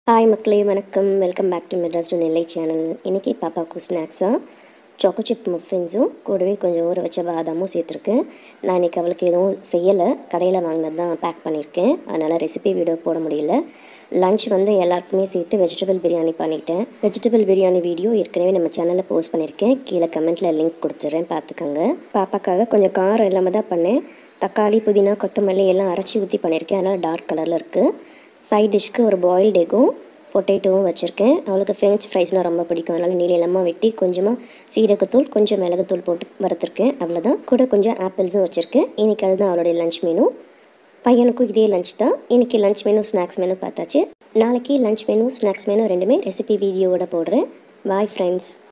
hi மக்களே வணக்கம் welcome back to Madras to Nellai channel இன்றைக்கி பாப்பாவுக்கு ஸ்நாக்ஸாக சாக்கோ சிப் மஃபின்ஸும் கூடவே கொஞ்சம் ஊற வச்ச பாதாமும் சேர்த்துருக்கேன் நான் இன்றைக்கி அவளுக்கு எதுவும் செய்யலை கடையில் வாங்கினது தான் பேக் பண்ணியிருக்கேன் அதனால் ரெசிபி வீடியோ போட முடியல லஞ்ச் வந்து எல்லாருக்குமே சேர்த்து வெஜிடபிள் பிரியாணி பண்ணிட்டேன் வெஜிடபிள் பிரியாணி வீடியோ ஏற்கனவே நம்ம சேனலில் போஸ்ட் பண்ணியிருக்கேன் கீழே கமெண்ட்டில் லிங்க் கொடுத்துட்றேன் பார்த்துக்கோங்க பாப்பாக்காக கொஞ்சம் காரம் இல்லாமல் தான் பண்ணேன் தக்காளி புதினா கொத்தமல்லி எல்லாம் அரைச்சி ஊற்றி பண்ணியிருக்கேன் அதனால் டார்க் கலரில் இருக்குது சைட் டிஷ்க்கு ஒரு பாயில்டு எக்கும் பொட்டேட்டோவும் வச்சுருக்கேன் அவளுக்கு ஃப்ரெஞ்ச் ஃப்ரைஸ்னால் ரொம்ப பிடிக்கும் அதனால் நீளமாக வெட்டி கொஞ்சமாக சீரகத்தூள் கொஞ்சம் மிளகுத்தூள் போட்டு வறுத்துருக்கேன் அவ்வளோதான் கூட கொஞ்சம் ஆப்பிள்ஸும் வச்சுருக்கேன் இன்றைக்கி அதுதான் அவளுடைய லஞ்ச் மெனு பையனுக்கும் இதே லஞ்ச் தான் இன்றைக்கி லஞ்ச் மெனு ஸ்நாக்ஸ் மெனு பார்த்தாச்சு நாளைக்கு லஞ்ச் மெனு ஸ்நாக்ஸ் மெனு ரெண்டுமே ரெசிபி வீடியோவோட போடுறேன் பாய் ஃப்ரெண்ட்ஸ்